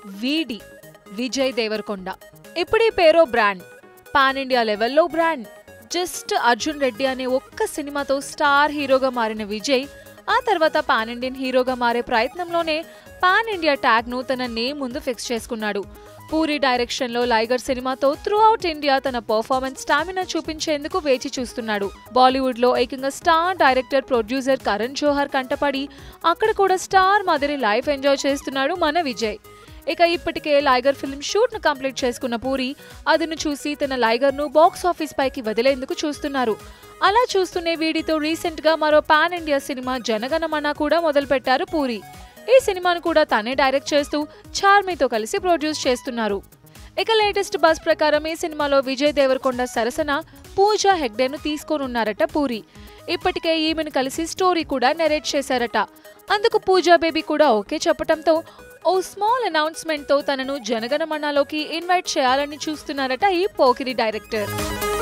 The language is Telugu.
వీడి విజయ్ దేవరకొండ ఇప్పుడు ఈ పేరో బ్రాండ్ పాన్ ఇండియా లెవెల్లో బ్రాండ్ జస్ట్ అర్జున్ రెడ్డి అనే ఒక్క సినిమాతో స్టార్ హీరోగా మారిన విజయ్ ఆ తర్వాత పాన్ ఇండియన్ హీరోగా మారే ప్రయత్నంలోనే పాన్ ఇండియా ట్యాగ్ ను తన నేమ్ ముందు ఫిక్స్ చేసుకున్నాడు పూరి డైరెక్షన్ లో లైగర్ సినిమాతో త్రూ అవుట్ ఇండియా తన పర్ఫార్మెన్స్ స్టామినా చూపించేందుకు వేచి చూస్తున్నాడు బాలీవుడ్ లో ఏకంగా star director producer Karan Johar కంటపడి అక్కడ కూడా స్టార్ మాదిరి లైఫ్ ఎంజాయ్ చేస్తున్నాడు మన విజయ్ ఇక ఇప్పటికే లైగర్ ఫిల్మ్ షూట్ ను కంప్లీట్ చేసుకున్న పూరి అదును చూసి తన లైగర్ ను బాక్స్ ఆఫీస్ పైకి వదిలేందుకు చూస్తున్నారు అలా చూస్తూనే వీడితో రీసెంట్ గా మరో పాన్ ఇండియా సినిమా జనగణమన కూడా మొదలుపెట్టారు పూరి ఈ సినిమాను కూడా తనే డైరెక్ట్ చేస్తూ చార్మీతో కలిసి ప్రొడ్యూస్ చేస్తున్నారు ఇక లేటెస్ట్ బస్ ప్రకారం ఈ సినిమాలో విజయ్ దేవరకొండ సరసన పూజా హెగ్డేను తీసుకోనున్నారట పూరి ఇప్పటికే ఈమెను కలిసి స్టోరీ కూడా నెరేట్ చేశారట అందుకు పూజా బేబీ కూడా ఓకే చెప్పటంతో ఓ స్మాల్ అనౌన్స్మెంట్ తో తనను జనగణమనలోకి ఇన్వైట్ చేయాలని చూస్తున్నారట ఈ పోకిరి డైరెక్టర్